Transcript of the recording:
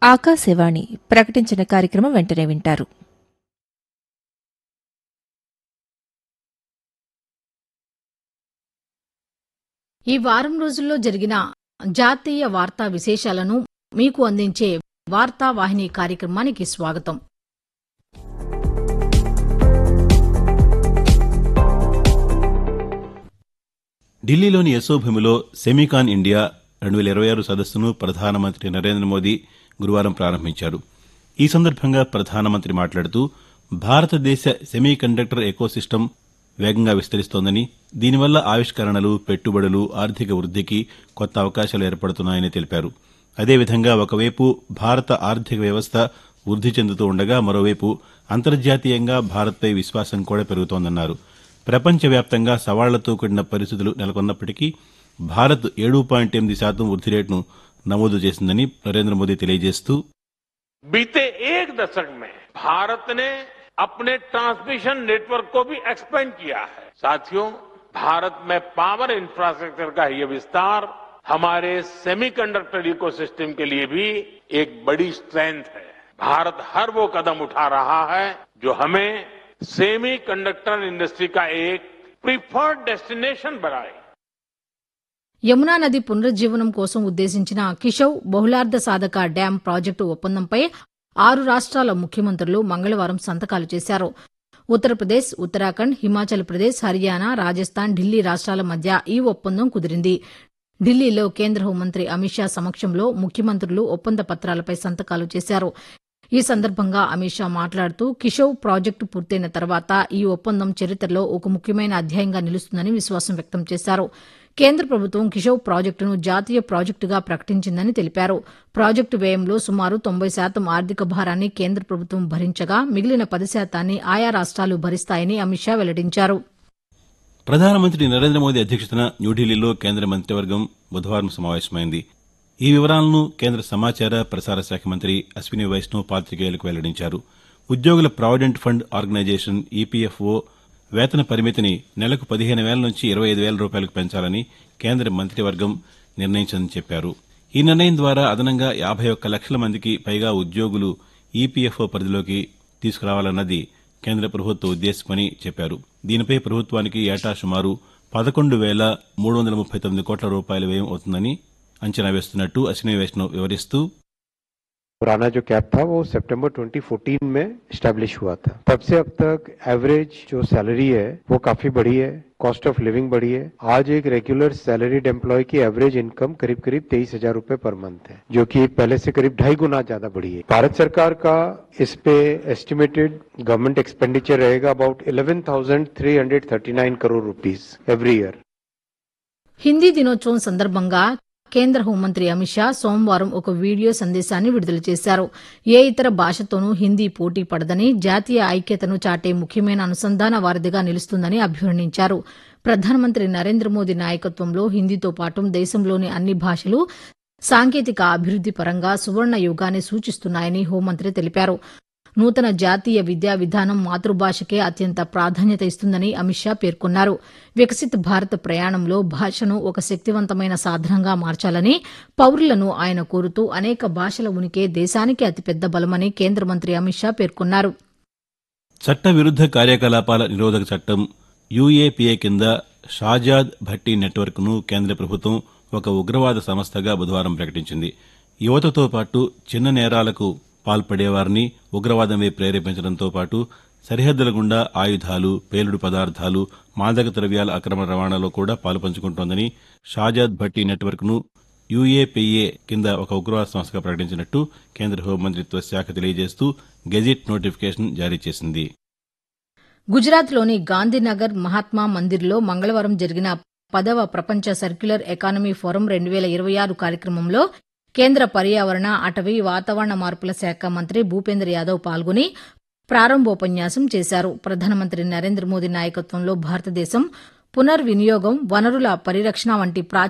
ఆకాశవాణి ప్రకటించిన కార్యక్రమం వెంటనే వింటారు ఈ వారం రోజుల్లో జరిగిన జాతీయ వార్తా విశేషాలను మీకు అందించే వార్తా వాహిని కార్యక్రమానికి స్వాగతం ఢిల్లీలోని యశోభూమిలో సెమీకాన్ ఇండియా రెండు వేల ఇరవై ఆరు సదస్సును ప్రధానమంత్రి నరేంద్ర మోదీ గురువారం ప్రారంభించారు ఈ సందర్భంగా ప్రధానమంత్రి మాట్లాడుతూ భారతదేశ సెమీ కండక్టర్ ఎకోసిస్టమ్ వేగంగా విస్తరిస్తోందని దీనివల్ల ఆవిష్కరణలు పెట్టుబడులు ఆర్థిక వృద్ధికి కొత్త అవకాశాలు ఏర్పడుతున్నాయని తెలిపారు అదేవిధంగా ఒకవైపు భారత ఆర్థిక వ్యవస్థ వృద్ధి చెందుతూ ఉండగా మరోవైపు అంతర్జాతీయంగా భారత్పై విశ్వాసం కూడా పెరుగుతోందన్నారు ప్రపంచవ్యాప్తంగా సవాళ్లతో కూడిన పరిస్థితులు నెలకొన్నప్పటికీ భారత్ ఏడు పాయింట్ ఎనిమిది శాతం వృద్ధి రేటును నమోదు చేసిందని నరేంద్ర మోదీ తెలియజేస్తూ बीते एक दशक में भारत ने अपने ट्रांसमिशन नेटवर्क को भी एक्सपेंड किया है साथियों भारत में पावर इंफ्रास्ट्रक्चर का ये विस्तार हमारे सेमीकंडक्टर इकोसिस्टम के लिए भी एक बड़ी स्ट्रेंथ है भारत हर वो कदम उठा रहा है जो हमें सेमी कंडक्टर इंडस्ट्री का एक प्रीफर्ड डेस्टिनेशन बनाए యమునా నది పునరుజ్జీవనం కోసం ఉద్దేశించిన కిషవ్ బహుళార్ధ సాధక డ్యాం ప్రాజెక్టు ఒప్పందంపై ఆరు రాష్ట్రాల ముఖ్యమంత్రులు మంగళవారం సంతకాలు చేశారు ఉత్తరప్రదేశ్ ఉత్తరాఖండ్ హిమాచల్ ప్రదేశ్ హర్యానా రాజస్థాన్ ఢిల్లీ రాష్ట్రాల మధ్య ఈ ఒప్పందం కుదిరింది ఢిల్లీలో కేంద్ర హోంమంత్రి అమిత్ షా సమక్షంలో ముఖ్యమంత్రులు ఒప్పంద పత్రాలపై సంతకాలు చేశారు ఈ సందర్భంగా అమిత్ షా మాట్లాడుతూ కిషోవ్ ప్రాజెక్టు పూర్తయిన తర్వాత ఈ ఒప్పందం చరిత్రలో ఒక ముఖ్యమైన అధ్యాయంగా నిలుస్తుందని విశ్వాసం వ్యక్తం చేశారు కేంద్ర ప్రభుత్వం కిషోవ్ ప్రాజెక్టును జాతీయ ప్రాజెక్టుగా ప్రకటించిందని తెలిపారు ప్రాజెక్టు వ్యయంలో సుమారు తొంభై శాతం ఆర్థిక భారాన్ని కేంద్ర ప్రభుత్వం భరించగా మిగిలిన పది శాతాన్ని ఆయా రాష్ట్రాలు భరిస్తాయని అమిత్ షా వెల్లడించారు ప్రధానమంత్రి నరేంద్ర మోదీ అధ్యక్షతన న్యూఢిల్లీలో కేంద్ర మంత్రివర్గం బుధవారం సమావేశమైంది ఈ వివరాలను కేంద్ర సమాచార ప్రసార శాఖ మంత్రి అశ్విని వైష్ణవ్ పాతికేయులకు వెల్లడించారు ఉద్యోగుల ప్రావిడెంట్ ఫండ్ ఆర్గనైజేషన్ ఈపీఎఫ్ఓ వేతన పరిమితిని నెలకు పదిహేను వేల నుంచి ఇరవై ఐదు వేల రూపాయలకు పెంచాలని కేంద్ర మంత్రివర్గం నిర్ణయించిందని చెప్పారు ఈ నిర్ణయం ద్వారా అదనంగా యాభై ఒక్క లక్షల మందికి పైగా ఉద్యోగులు ఈపీఎఫ్ఓ పరిధిలోకి తీసుకురావాలన్నది కేంద్ర ప్రభుత్వ ఉద్దేశమని చెప్పారు దీనిపై ప్రభుత్వానికి ఏటా సుమారు పదకొండు వేల మూడు వందల ముప్పై తొమ్మిది కోట్ల రూపాయల వ్యయం అవుతుందని అంచనా వేస్తున్నట్టు అశ్విని వైష్ణవ్ వివరిస్తూ पुराना जो कैप था वो सितंबर 2014 में स्टैब्लिश हुआ था तब से अब तक एवरेज जो सैलरी है वो काफी बढ़ी है कॉस्ट ऑफ लिविंग बढ़ी है आज एक रेगुलर सैलरीड एम्प्लॉय की एवरेज इनकम करीब करीब तेईस हजार रूपए पर मंथ है जो कि पहले से करीब ढाई गुना ज्यादा बढ़ी है भारत सरकार का इस पे एस्टिमेटेड गवर्नमेंट एक्सपेंडिचर रहेगा about 11,339 crore rupees every year Hindi దినోత్సవం సందర్భంగా కేంద్ర హోంమంత్రి అమిత్ షా సోమవారం ఒక వీడియో సందేశాన్ని విడుదల చేశారు ఏ ఇతర భాషతోనూ హిందీ పోటీ పడదని జాతీయ ఐక్యతను చాటే ముఖ్యమైన అనుసంధాన వారధిగా నిలుస్తుందని అభివర్ణించారు ప్రధానమంత్రి నరేంద్ర మోదీ నాయకత్వంలో హిందీతో పాటు దేశంలోని అన్ని భాషలు సాంకేతిక అభివృద్ది పరంగా సువర్ణ యుగాన్ని సూచిస్తున్నాయని హోంమంత్రి తెలిపారు నూతన జాతీయ విద్యా విధానం మాతృభాషకే అత్యంత ప్రాధాన్యత ఇస్తుందని అమిత్ షా పేర్కొన్నారు వికసిత్ భారత్ ప్రయాణంలో భాషను ఒక శక్తివంతమైన సాధనంగా మార్చాలని పౌరులను ఆయన కోరుతూ అనేక భాషల ఉనికే దేశానికి అతిపెద్ద బలమని కేంద్ర మంత్రి అమిత్ షా పేర్కొన్నారు చట్ట విరుద్ద కార్యకలాపాల నిరోధక చట్టం యూఏపీఏ కింద షాజాద్ భట్టి నెట్వర్క్ను కేంద్ర ప్రభుత్వం ఒక ఉగ్రవాద సంస్థగా బుధవారం ప్రకటించింది యువతతో పాటు చిన్న నేరాలకు పాల్పడేవారిని ఉగ్రవాదమే ప్రేరేపించడంతో పాటు సరిహద్దుల గుండా ఆయుధాలు పేలుడు పదార్థాలు మాదక ద్రవ్యాల అక్రమ రవాణాలో కూడా పాలుపంచుకుంటోందని షాజాద్ భట్టి నెట్వర్క్ను యూఏపీఏ కింద ఒక ఉగ్రవాద సంస్థగా ప్రకటించినట్టు కేంద్ర హోంమంత్రిత్వ శాఖ తెలియజేస్తూ గెజిట్ నోటిఫికేషన్ జారీ చేసింది గుజరాత్లోని గాంధీనగర్ మహాత్మా మందిర్లో మంగళవారం జరిగిన పదవ ప్రపంచ సర్క్యులర్ ఎకానమీ ఫోరం రెండు వేల ఇరవై ఆరు కార్యక్రమంలో కేంద్ర పర్యావరణ అటవీ వాతావరణ మార్పుల శాఖ మంత్రి భూపేంద్ర యాదవ్ పాల్గొని ప్రారంభోపన్యాసం చేశారు ప్రధానమంత్రి నరేంద్ర మోదీ నాయకత్వంలో భారతదేశం పునర్వినియోగం వనరుల పరిరక్షణ వంటి